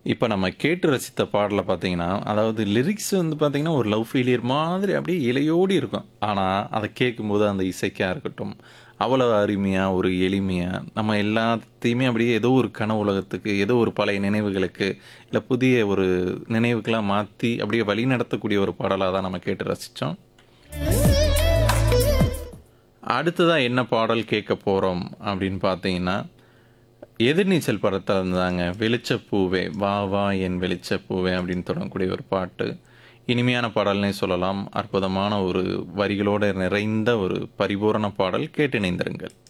இப்ப நம்ம கேட்டு ரசித்த பாடல பார்த்தீங்கன்னா, அதாவது லிரிக்ஸ் வந்து பார்த்தீங்கன்னா, ஒரு லவ் ஃபெயிலியர் மாதிரி அப்படியே இழையோடி இருக்கும். ஆனா, அத கேட்கும்போது அந்த இசைக்கா இருக்கட்டும், அவ்வளவு அருமையா, ஒரு எளிமையா, நம்ம எல்லாத்தையுமே அப்படியே ஏதோ ஒரு கனவு உலகத்துக்கு, ஏதோ ஒரு பழைய நினைவுகளுக்கு, இல்ல புதிய ஒரு நினைவுகளா மாத்தி அப்படியே வழிநடத்தக்கூடிய ஒரு பாடலா தான் நம்ம கேட்டு ரசிச்சோம். அடுத்ததா என்ன பாடல் கேட்க போறோம் அப்படின்னு பார்த்தீங்கன்னா, எதிர்நீச்சல் படத்துல இருந்தாங்க. "வெளிச்சப்பூவே வா வா என் வெளிச்சப்பூவே" அப்படின்னு தொடங்கக்கூடிய ஒரு பாட்டு. இனிமையான பாடல்னே சொல்லலாம். அற்புதமான ஒரு வரிகளோட நிறைந்த ஒரு பரிபூரண பாடல். கேட்டு இணைந்திருங்கள்.